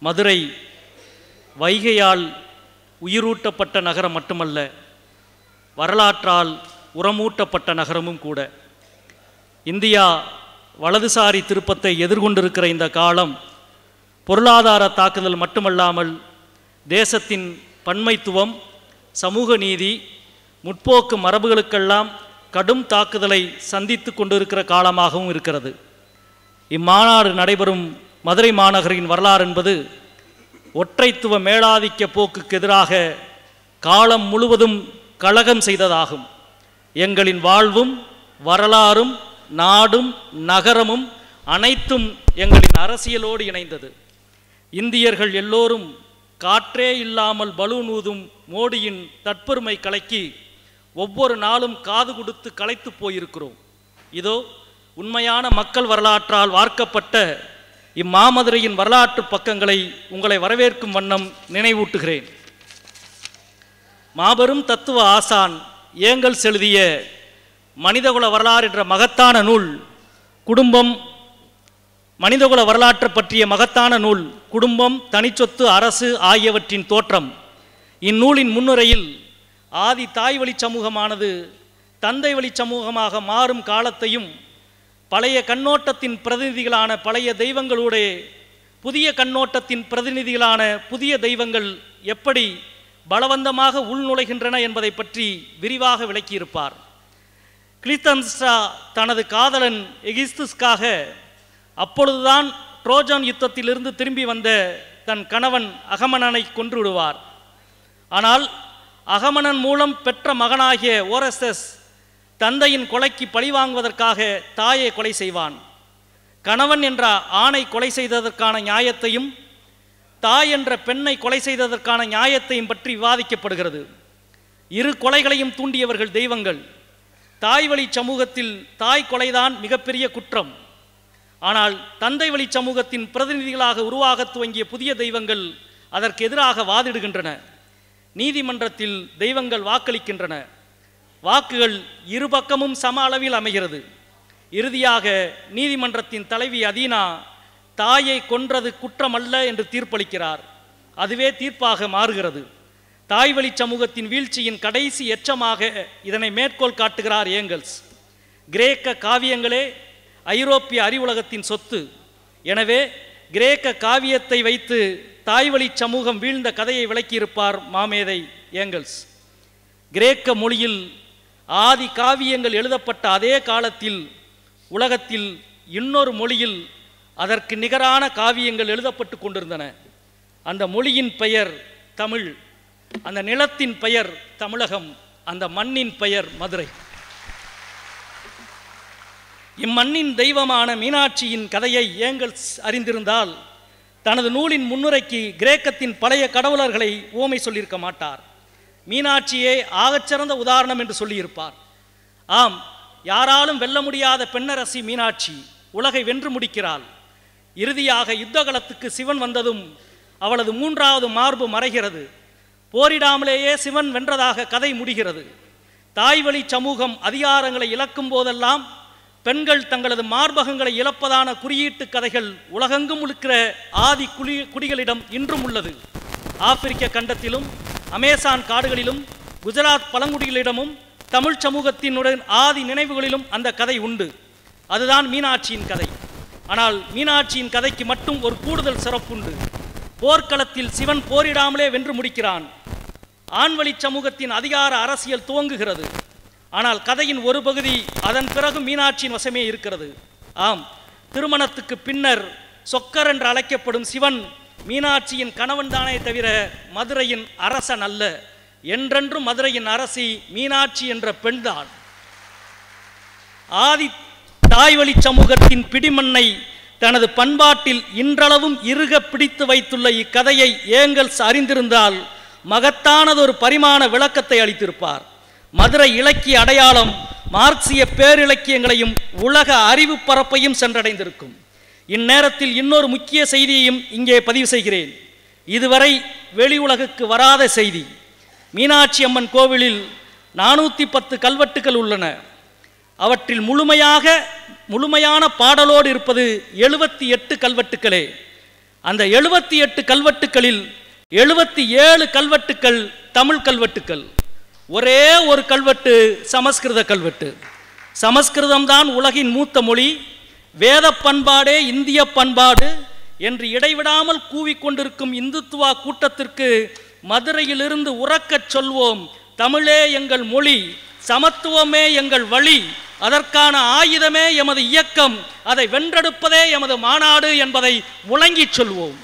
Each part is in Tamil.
மதுரை வைகையால் உயிரூட்டப்பட்ட நகரம் மட்டுமல்ல வரலாற்றால் உரமூட்டப்பட்ட நகரமும் கூட இந்தியா வலதுசாரி திருப்பத்தை எதிர்கொண்டிருக்கிற இந்த காலம் பொருளாதார தாக்குதல் மட்டுமல்லாமல் தேசத்தின் பன்மைத்துவம் சமூக நீதி முற்போக்கு மரபுகளுக்கெல்லாம் கடும் தாக்குதலை சந்தித்து கொண்டிருக்கிற காலமாகவும் இருக்கிறது இம்மாநாடு நடைபெறும் மதுரை மாநகரின் வரலாறு என்பது ஒற்றைத்துவ மேலாதிக்க போக்குக்கு எதிராக காலம் முழுவதும் கழகம் செய்ததாகும் எங்களின் வாழ்வும் வரலாறும் நாடும் நகரமும் அனைத்தும் எங்களின் அரசியலோடு இணைந்தது இந்தியர்கள் எல்லோரும் காற்றே இல்லாமல் பலூன் ஊதும் மோடியின் தற்பெருமை கலைக்கு ஒவ்வொரு நாளும் காது கொடுத்து களைத்து போயிருக்கிறோம் இதோ உண்மையான மக்கள் வரலாற்றால் வார்க்கப்பட்ட இம்மாமதுரையின் வரலாற்று பக்கங்களை உங்களை வரவேற்கும் வண்ணம் நினைவூட்டுகிறேன் மாபெரும் தத்துவ ஆசான் ஏங்கல்ஸ் எழுதிய மனிதகுல வரலாறு என்ற மகத்தான நூல் குடும்பம் மனிதகுல வரலாற்று பற்றிய மகத்தான நூல் குடும்பம் தனிச்சொத்து அரசு ஆகியவற்றின் தோற்றம் இந்நூலின் முன்னுரையில் ஆதி தாய் வழி சமூகமானது தந்தை வழி சமூகமாக மாறும் காலத்தையும் பழைய கண்ணோட்டத்தின் பிரதிநிதிகளான பழைய தெய்வங்களோடு புதிய கண்ணோட்டத்தின் பிரதிநிதிகளான புதிய தெய்வங்கள் எப்படி பலவந்தமாக உள்நுழைகின்றன என்பதை பற்றி விரிவாக விளக்கியிருப்பார் கிளித்தன்ஸ்டா தனது காதலன் எகிஸ்துஸ்காக அப்பொழுதுதான் ட்ரோஜன் யுத்தத்திலிருந்து திரும்பி வந்த தன் கணவன் அகமனனை கொன்று விடுவார் ஆனால் அகமனன் மூலம் பெற்ற மகனாகிய ஓரஸ்தஸ் தந்தையின் கொலைக்கு பழிவாங்குவதற்காக தாயை கொலை செய்வான் கணவன் என்ற ஆணை கொலை செய்ததற்கான நியாயத்தையும் தாய் என்ற பெண்ணை கொலை செய்ததற்கான நியாயத்தையும் பற்றி விவாதிக்கப்படுகிறது இரு கொலைகளையும் தூண்டியவர்கள் தெய்வங்கள் தாய் வழி சமூகத்தில் தாய் கொலைதான் மிகப்பெரிய குற்றம் ஆனால் தந்தை வழி சமூகத்தின் பிரதிநிதிகளாக உருவாக துவங்கிய புதிய தெய்வங்கள் அதற்கு எதிராக வாதிடுகின்றன நீதிமன்றத்தில் தெய்வங்கள் வாக்களிக்கின்றன வாக்குகள் இருபக்கமும் சம அளவில் அமைகிறது இறுதியாக நீதிமன்றத்தின் தலைவி அதீனா தாயை கொன்றது குற்றமல்ல என்று தீர்ப்பளிக்கிறார் அதுவே தீர்ப்பாக மாறுகிறது தாய் வழி சமூகத்தின் வீழ்ச்சியின் கடைசி எச்சமாக இதனை மேற்கோள் காட்டுகிறார் ஏங்கல்ஸ் கிரேக்க காவியங்களே ஐரோப்பிய அறிவுலகத்தின் சொத்து எனவே கிரேக்க காவியத்தை வைத்து தாய்வழி சமூகம் வீழ்ந்த கதையை விளக்கியிருப்பார் மாமேதை ஏங்கல்ஸ் கிரேக்க மொழியில் ஆதி காவியங்கள் எழுதப்பட்ட அதே காலத்தில் உலகத்தில் இன்னொரு மொழியில் அதற்கு நிகரான காவியங்கள் எழுதப்பட்டு கொண்டிருந்தன அந்த மொழியின் பெயர் தமிழ் அந்த நிலத்தின் பெயர் தமிழகம் அந்த மண்ணின் பெயர் மதுரை இம்மண்ணின் தெய்வமான மீனாட்சியின் கதையை ஏங்கல்ஸ் அறிந்திருந்தால் தனது நூலின் முன்னுரைக்கு கிரேக்கத்தின் பழைய கடவுளர்களை ஓமை சொல்லியிருக்க மாட்டார் மீனாட்சியே ஆகச்சிறந்த உதாரணம் என்று சொல்லியிருப்பார் ஆம் யாராலும் வெல்ல முடியாத பெண்ணரசி மீனாட்சி உலகை வென்று முடிக்கிறாள் இறுதியாக யுத்தகலத்துக்கு சிவன் வந்ததும் அவளது மூன்றாவது மார்பு மறைகிறது போரிடாமலேயே சிவன் வென்றதாக கதை முடிகிறது தாய்வழி சமூகம் அதிகாரங்களை இழக்கும் போதெல்லாம் பெண்கள் தங்களது மார்பகங்களை இழப்பதான குறியீட்டு கதைகள் உலகெங்கும் இருக்கிற ஆதி குடி குடிகளிடம் இன்றும் உள்ளது ஆப்பிரிக்க கண்டத்திலும் அமேசான் காடுகளிலும் குஜராத் பழங்குடிகளிடமும் தமிழ் சமூகத்தினுடன் ஆதி நினைவுகளிலும் அந்த கதை உண்டு அதுதான் மீனாட்சியின் கதை ஆனால் மீனாட்சியின் கதைக்கு மட்டும் ஒரு கூடுதல் சிறப்புண்டு போர்க்களத்தில் சிவன் போரிடாமலே வென்று முடிக்கிறான் ஆண்வழி சமூகத்தின் அதிகார அரசியல் துவங்குகிறது ஆனால் கதையின் ஒரு பகுதி அதன் பிறகு மீனாட்சியின் வசமே இருக்கிறது ஆம் திருமணத்துக்கு பின்னர் சொக்கர் என்று அழைக்கப்படும் சிவன் மீனாட்சியின் கணவன் தானே தவிர மதுரையின் அரசன் அல்ல என்றென்றும் மதுரையின் அரசி மீனாட்சி என்ற பெண்தான் ஆதி தாய்வழி சமூகத்தின் பிடிமண்ணை தனது பண்பாட்டில் இன்றளவும் இறுக பிடித்து வைத்துள்ள இக்கதையை ஏங்கல்ஸ் அறிந்திருந்தால் மகத்தானதொரு பரிமாண விளக்கத்தை அளித்திருப்பார் மதுரை இலக்கிய அடையாளம் மார்க்சிய பேரிலக்கியங்களையும் உலக அறிவு பரப்பையும் சென்றடைந்திருக்கும் இந்நேரத்தில் இன்னொரு முக்கிய செய்தியையும் இங்கே பதிவு செய்கிறேன் இதுவரை வெளி உலகுக்கு வராத செய்தி மீனாட்சி அம்மன் கோவிலில் நானூற்றி பத்து கல்வெட்டுகள் உள்ளன அவற்றில் முழுமையாக முழுமையான பாடலோடு இருப்பது எழுபத்தி எட்டு கல்வெட்டுக்களே அந்த எழுபத்தி எட்டு கல்வெட்டுக்களில் எழுபத்தி ஏழு கல்வெட்டுக்கள் தமிழ் கல்வெட்டுக்கள் ஒரே ஒரு கல்வெட்டு சமஸ்கிருத கல்வெட்டு சமஸ்கிருதம் தான் உலகின் மூத்த மொழி வேத பண்பாடே இந்திய பண்பாடு என்று இடைவிடாமல் கூவிக்கொண்டிருக்கும் இந்துத்துவா கூட்டத்திற்கு மதுரையிலிருந்து உறக்கச் சொல்வோம் தமிழே எங்கள் மொழி சமத்துவமே எங்கள் வழி அதற்கான ஆயுதமே எமது இயக்கம் அதை வென்றெடுப்பதே எமது மாநாடு என்பதை முழங்கிச் சொல்வோம்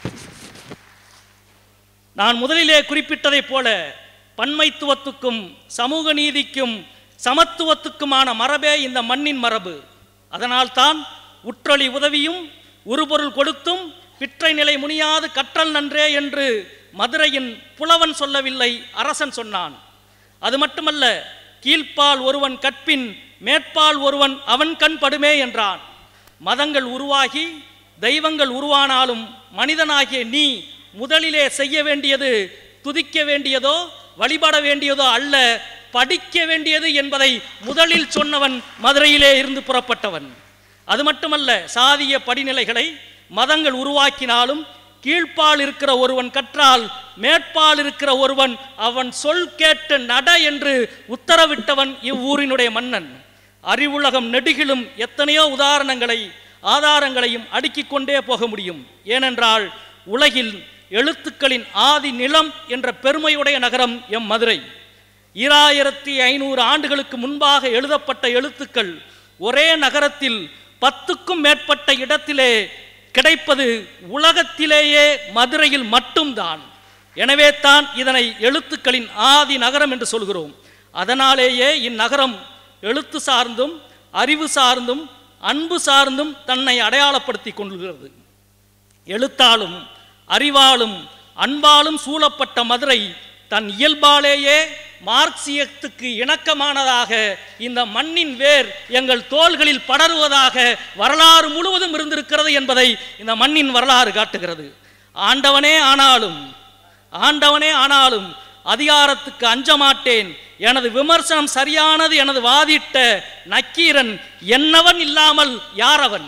நான் முதலிலே குறிப்பிட்டதைப் போல பன்மைத்துவத்துக்கும் சமூக நீதிக்கும் சமத்துவத்துக்குமான மரபே இந்த மண்ணின் மரபு அதனால்தான் உற்றொளி உதவியும் உருபொருள் கொடுத்தும் பிற்றை நிலை முனியாது கற்றல் நன்றே என்று மதுரையின் புலவன் சொல்லவில்லை அரசன் சொன்னான் அது மட்டுமல்ல கீழ்ப்பால் ஒருவன் கற்பின் மேற்பால் ஒருவன் அவன் கண் படுமே என்றான் மதங்கள் உருவாகி தெய்வங்கள் உருவானாலும் மனிதனாகிய நீ முதலிலே செய்ய வேண்டியது துதிக்க வேண்டியதோ வழிபட வேண்டியதோ அல்ல படிக்க வேண்டியது என்பதை முதலில் சொன்னவன் மதுரையிலே இருந்து புறப்பட்டவன் அது மட்டுமல்ல சாதிய படிநிலைகளை மதங்கள் உருவாக்கினாலும் கீழ்ப்பால் இருக்கிற ஒருவன் கற்றால் மேற்பால் இருக்கிற ஒருவன் அவன் சொல் கேட்டு நட என்று உத்தரவிட்டவன் இவ்வூரினுடைய மன்னன் அறிவுலகம் நெடுகிலும் எத்தனையோ உதாரணங்களை ஆதாரங்களையும் அடுக்கிக் கொண்டே போக முடியும் ஏனென்றால் உலகில் எழுத்துக்களின் ஆதி நிலம் என்ற பெருமையுடைய நகரம் எம் மதுரை ஈராயிரத்தி ஐநூறு ஆண்டுகளுக்கு முன்பாக எழுதப்பட்ட எழுத்துக்கள் ஒரே நகரத்தில் பத்துக்கும் மேற்பட்ட இடத்திலே கிடைப்பது உலகத்திலேயே மதுரையில் மட்டும்தான் எனவே தான் இதனை எழுத்துக்களின் ஆதி நகரம் என்று சொல்கிறோம் அதனாலேயே இந்நகரம் எழுத்து சார்ந்தும் அறிவு சார்ந்தும் அன்பு சார்ந்தும் தன்னை அடையாளப்படுத்தி கொள்கிறது எழுத்தாலும் அறிவாலும் அன்பாலும் சூழப்பட்ட மதுரை தன் இயல்பாலேயே மார்க்சியத்துக்கு இணக்கமானதாக இந்த மண்ணின் வேர் எங்கள் தோள்களில் படருவதாக வரலாறு முழுவதும் இருந்திருக்கிறது என்பதை இந்த மண்ணின் வரலாறு காட்டுகிறது ஆண்டவனே ஆனாலும் ஆண்டவனே ஆனாலும் அதிகாரத்துக்கு அஞ்ச மாட்டேன் எனது விமர்சனம் சரியானது எனது வாதிட்ட நக்கீரன் என்னவன் இல்லாமல் யாரவன்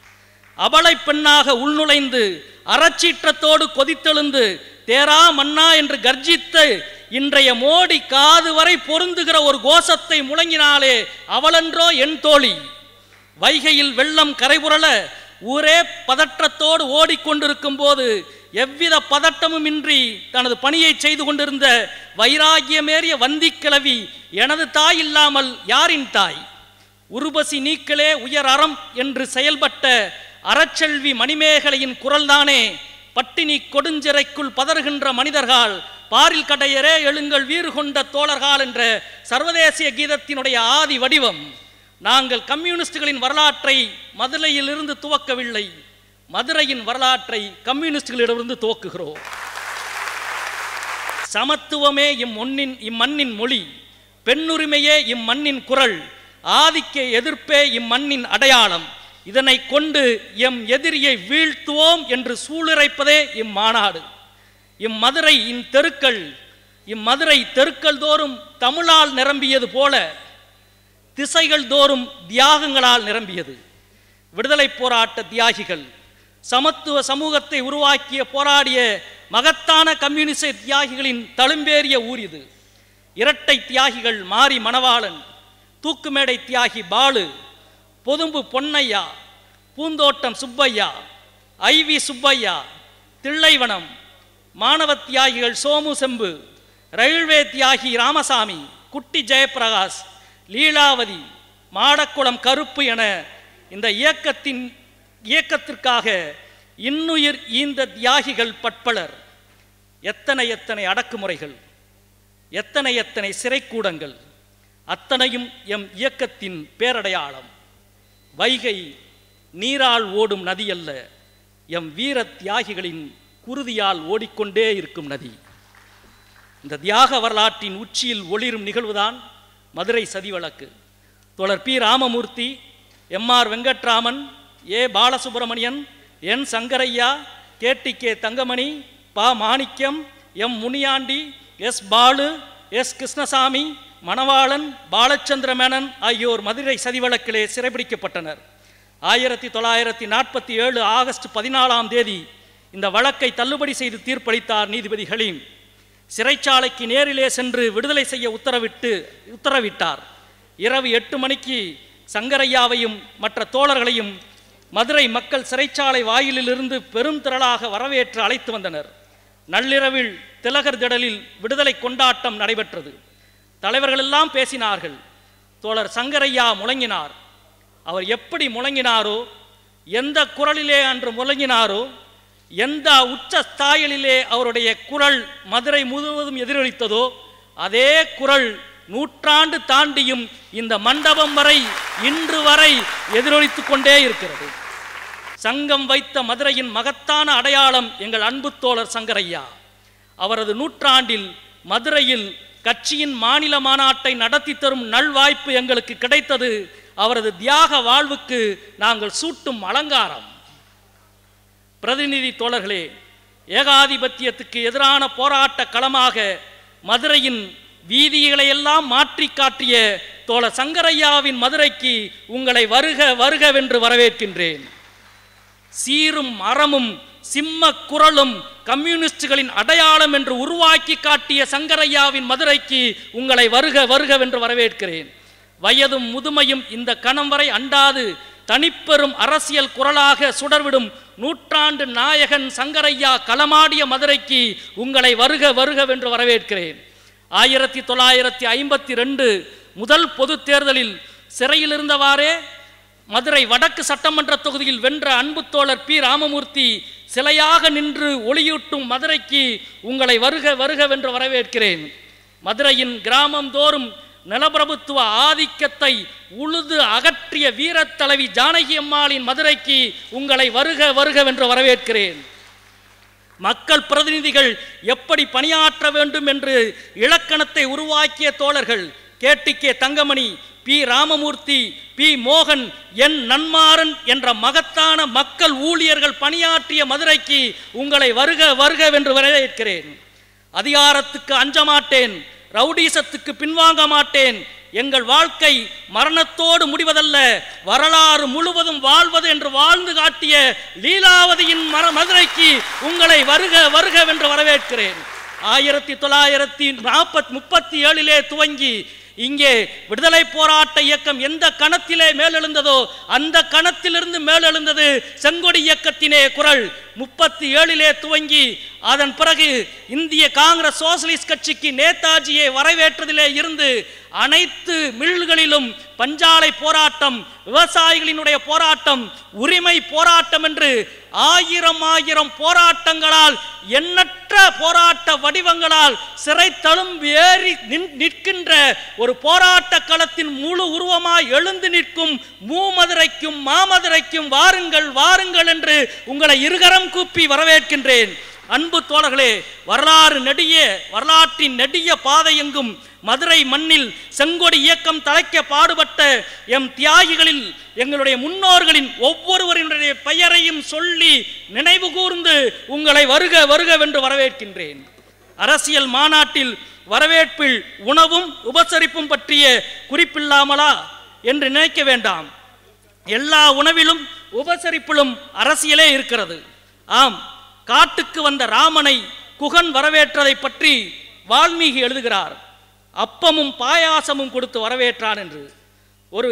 அபலை பெண்ணாக உள்நுழைந்து அறச்சீற்றத்தோடு கொதித்தெழுந்து தேரா மன்னா என்று கர்ஜித்து இன்றைய மோடி காது வரை பொருந்துகிற ஒரு கோஷத்தை முழங்கினாலே அவளன்றோ என் தோழி வைகையில் வெள்ளம் கரைபுரள ஊரே பதற்றத்தோடு ஓடிக்கொண்டிருக்கும் போது எவ்வித பதட்டமும் இன்றி தனது பணியை செய்து கொண்டிருந்த வைராகியமேறிய வந்திக்கிழவி எனது தாய் இல்லாமல் யாரின் தாய் உருபசி நீக்கலே உயர் அறம் என்று செயல்பட்ட அறச்செல்வி மணிமேகலையின் குரல்தானே பட்டினி கொடுஞ்சிறைக்குள் பதறுகின்ற மனிதர்கள் பாரில் கடையரே எழுங்கள் வீறு கொண்ட தோழர்கள் என்ற சர்வதேசிய கீதத்தினுடைய ஆதி வடிவம் நாங்கள் கம்யூனிஸ்டுகளின் வரலாற்றை மதுரையிலிருந்து துவக்கவில்லை மதுரையின் வரலாற்றை கம்யூனிஸ்டுகளிடமிருந்து துவக்குகிறோம் சமத்துவமே இம்மொன்னின் இம்மண்ணின் மொழி பெண்ணுரிமையே இம்மண்ணின் குரல் ஆதிக்க எதிர்ப்பே இம்மண்ணின் அடையாளம் இதனை கொண்டு எம் எதிரியை வீழ்த்துவோம் என்று சூளுரைப்பதே இம்மாநாடு இம்மதுரை இன் தெருக்கள் இம்மதுரை தெருக்கள் தோறும் தமிழால் நிரம்பியது போல திசைகள் தோறும் தியாகங்களால் நிரம்பியது விடுதலை போராட்ட தியாகிகள் சமத்துவ சமூகத்தை உருவாக்கிய போராடிய மகத்தான கம்யூனிச தியாகிகளின் தழும்பேறிய ஊர் இது இரட்டை தியாகிகள் மாரி மணவாளன் தூக்குமேடை தியாகி பாலு பொதும்பு பொன்னையா பூந்தோட்டம் சுப்பையா ஐவி சுப்பையா தில்லைவனம் மாணவ தியாகிகள் சோமு செம்பு ரயில்வே தியாகி ராமசாமி குட்டி ஜெயப்பிரகாஷ் லீலாவதி மாடக்குளம் கருப்பு என இந்த இயக்கத்தின் இயக்கத்திற்காக இன்னுயிர் ஈந்த தியாகிகள் பட்பலர் எத்தனை எத்தனை அடக்குமுறைகள் எத்தனை எத்தனை சிறைக்கூடங்கள் அத்தனையும் எம் இயக்கத்தின் பேரடையாளம் வைகை நீரால் ஓடும் நதி அல்ல எம் வீர தியாகிகளின் குருதியால் ஓடிக்கொண்டே இருக்கும் நதி இந்த தியாக வரலாற்றின் உச்சியில் ஒளிரும் நிகழ்வுதான் மதுரை சதிவழக்கு தோழர் P Ramamurthy M R Venkatraman A Balasubramanian N Sankaraiah KT K Thangamani பா Manickam M Muniyandi S Balu S Krishnasamy Manavalan Balachandra Menon ஆகியோர் மதுரை சதிவழக்கிலே சிறைபிடிக்கப்பட்டனர் ஆயிரத்தி தொள்ளாயிரத்தி நாற்பத்தி ஏழு ஆகஸ்ட் பதினாலாம் தேதி இந்த வழக்கை தள்ளுபடி செய்து தீர்ப்பளித்தார் நீதிபதி ஹலீம் சிறைச்சாலைக்கு நேரிலே சென்று விடுதலை செய்ய உத்தரவிட்டு உத்தரவிட்டார் இரவு எட்டு மணிக்கு சங்கரையாவையும் மற்ற தோழர்களையும் மதுரை மக்கள் சிறைச்சாலை வாயிலிலிருந்து பெரும் திரளாக வரவேற்று அழைத்து வந்தனர் நள்ளிரவில் திலகர் திடலில் விடுதலை கொண்டாட்டம் நடைபெற்றது தலைவர்களெல்லாம் பேசினார்கள் தோழர் சங்கரையா முழங்கினார் அவர் எப்படி முழங்கினாரோ எந்த குரலிலே அன்று முழங்கினாரோ எந்த உச்ச ஸ்தாயிலே அவருடைய குரல் மதுரை முழுவதும் எதிரொலித்ததோ அதே குரல் நூற்றாண்டு தாண்டியும் இந்த மண்டபம் வரை இன்று வரை எதிரொலித்துக் கொண்டே இருக்கிறது சங்கம் வைத்த மதுரையின் மகத்தான அடையாளம் எங்கள் அன்பு தோழர் சங்கரையா அவரது நூற்றாண்டில் மதுரையில் கட்சியின் மாநில மாநாட்டை நடத்தி தரும் நல்வாய்ப்பு எங்களுக்கு கிடைத்தது அவரது தியாக வாழ்வுக்கு நாங்கள் சூட்டும் அலங்காரம் பிரதிநிதி தோழர்களே ஏகாதிபத்தியத்துக்கு எதிரான போராட்ட களமாக மதுரையின் வீதிகளையெல்லாம் மாற்றி காட்டிய தோழர் சங்கரையாவின் மதுரைக்கு உங்களை வருக வருகவென்று வரவேற்கின்றேன் சீரும் அறமும் சிம்ம குரலும் கம்யூனிஸ்டுகளின் அடையாளம் என்று உருவாக்கி காட்டிய சங்கரையாவின் மதுரைக்கு உங்களை வருக வருகவென்று வரவேற்கிறேன் வயதும் முதுமையும் இந்த கணம் வரை அண்டாது தனிப்பெரும் அரசியல் குரலாக சுடர்விடும் நூற்றாண்டு நாயகன் சங்கரையா களமாடிய மதுரைக்கு உங்களை வருக வருகவென்று வரவேற்கிறேன் ஆயிரத்தி தொள்ளாயிரத்தி ஐம்பத்தி ரெண்டு முதல் பொது தேர்தலில் சிறையில் இருந்தவாறே மதுரை வடக்கு சட்டமன்ற தொகுதியில் வென்ற அன்பு தோழர் பி ராமமூர்த்தி சிலையாக நின்று ஒளியூட்டும் மதுரைக்கு உங்களை வருக வருகவென்று வரவேற்கிறேன் மதுரையின் கிராமம் தோறும் நிலப்பிரபுத்துவ ஆதிக்கத்தை உழுது அகற்றிய வீரத் தலைவி ஜானகி அம்மாளின் மதுரைக்கு உங்களை வருக வருகவென்று வரவேற்கிறேன் மக்கள் பிரதிநிதிகள் எப்படி பணியாற்ற வேண்டும் என்று இலக்கணத்தை உருவாக்கிய தோழர்கள் KTK Thangamani P Ramamurthy P மோகன் என் நன்மாறன் என்ற மகத்தான மக்கள் ஊழியர்கள் பணியாற்றிய மதுரைக்கு உங்களை வருக வருகவென்று வரவேற்கிறேன் அதிகாரத்துக்கு அஞ்ச மாட்டேன் ரவுடீசத்துக்கு பின்வாங்க மாட்டேன் எங்கள் வாழ்க்கை மரணத்தோடு முடிவதல்ல வரலாறு முழுவதும் வாழ்வது என்று வாழ்ந்து காட்டிய லீலாவதியின் மர மதுரைக்கு உங்களை வருக வருகவென்று வரவேற்கிறேன் ஆயிரத்தி தொள்ளாயிரத்தி நாற்பத்தி முப்பத்தி ஏழிலே துவங்கி இங்கே விடுதலை போராட்ட இயக்கம் எந்த கணத்திலே மேலெழுந்ததோ அந்த கணத்திலிருந்து மேலெழுந்தது செங்கொடி இயக்கத்தினே குரல் முப்பத்தி ஏழிலே துவங்கி அதன் பிறகு இந்திய காங்கிரஸ் சோசலிஸ்ட் கட்சிக்கு நேதாஜியை வரவேற்றதிலே இருந்து அனைத்து மில்களிலும் பஞ்சாலை போராட்டம் விவசாயிகளினுடைய போராட்டம் உரிமை போராட்டம் என்று ஆயிரம் ஆயிரம் போராட்டங்களால் எண்ணற்ற போராட்ட வடிவங்களால் சிறை தழும்பு ஏறி நின்- நிற்கின்ற ஒரு போராட்ட களத்தின் முழு உருவமாய் எழுந்து நிற்கும் மூமதுரைக்கும் மாமதுரைக்கும் வாருங்கள் வாருங்கள் என்று உங்களை இருகரம் கூப்பி வரவேற்கின்றேன் அன்பு தோழர்களே வரலாறு நெடிய வரலாற்றின் நெடிய பாதையெங்கும் மதுரை மண்ணில் செங்கொடி இயக்கம் தலைக்க பாடுபட்ட எம் தியாகிகளில் எங்களுடைய முன்னோர்களின் ஒவ்வொருவரினுடைய பெயரையும் சொல்லி நினைவு கூர்ந்து உங்களை வருக வருகவென்று வரவேற்கின்றேன் அரசியல் மாநாட்டில் வரவேற்பில் உணவும் உபசரிப்பும் பற்றிய குறிப்பில்லாமலா என்று நினைக்க வேண்டாம் எல்லா உணவிலும் உபசரிப்பிலும் அரசியலே இருக்கிறது ஆம் காட்டுக்கு வந்த ராமனை குகன் வரவேற்றதை பற்றி வால்மீகி எழுதுகிறார் அப்பமும் பாயாசமும் கொடுத்து வரவேற்றான் என்று ஒரு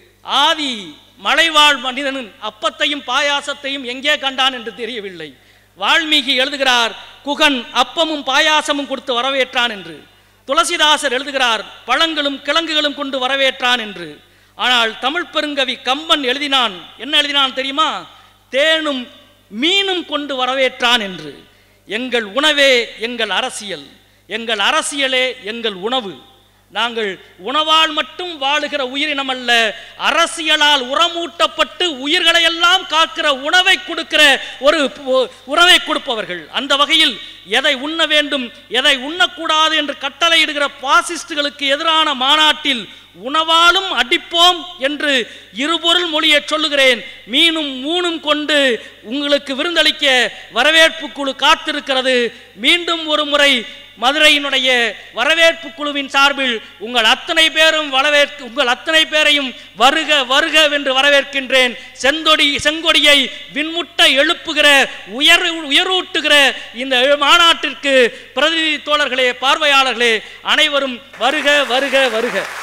ஆதி மலைவாழ் மனிதனின் அப்பத்தையும் பாயாசத்தையும் எங்கே கண்டான் என்று தெரியவில்லை வால்மீகி எழுதுகிறார் குகன் அப்பமும் பாயாசமும் கொடுத்து வரவேற்றான் என்று துளசிதாசர் எழுதுகிறார் பழங்களும் கிழங்குகளும் கொண்டு வரவேற்றான் என்று ஆனால் தமிழ் பெருங்கவி கம்பன் எழுதினான் என்ன எழுதினான் தெரியுமா தேனும் மீனும் கொண்டு வரவேற்றான் என்று எங்கள் உணவே எங்கள் அரசியல் எங்கள் அரசியலே எங்கள் உணவு நாங்கள் உணவால் மட்டும் வாழுகிற உயிரினம் அல்ல அரசியலால் உரமூட்டப்பட்டு உயிர்களை எல்லாம் காக்கிற உணவை கொடுக்கிற ஒரு பு- உணவை கொடுப்பவர்கள் அந்த வகையில் எதை உண்ண வேண்டும் எதை உண்ணக்கூடாது என்று கட்டளையிடுகிற பாசிஸ்டுகளுக்கு எதிரான மாநாட்டில் உணவாலும் அடிப்போம் என்று இருபொருள் மொழியை சொல்லுகிறேன் மீனும் மூணும் கொண்டு உங்களுக்கு விருந்தளிக்க வரவேற்பு குழு காத்திருக்கிறது மீண்டும் ஒரு முறை மதுரையினுடைய வரவேற்பு குழுவின் சார்பில் உங்கள் அத்தனை பேரும் வரவேற்க உங்கள் அத்தனை பேரையும் வருக வருக வருக என்று வரவேற்கின்றேன் செந்தொடி செங்கொடியை விண்முட்ட எழுப்புகிற உயர் உயரூட்டுகிற இந்த மாநாட்டிற்கு பிரதிநிதி தோழர்களே பார்வையாளர்களே அனைவரும் வருக வருக வருக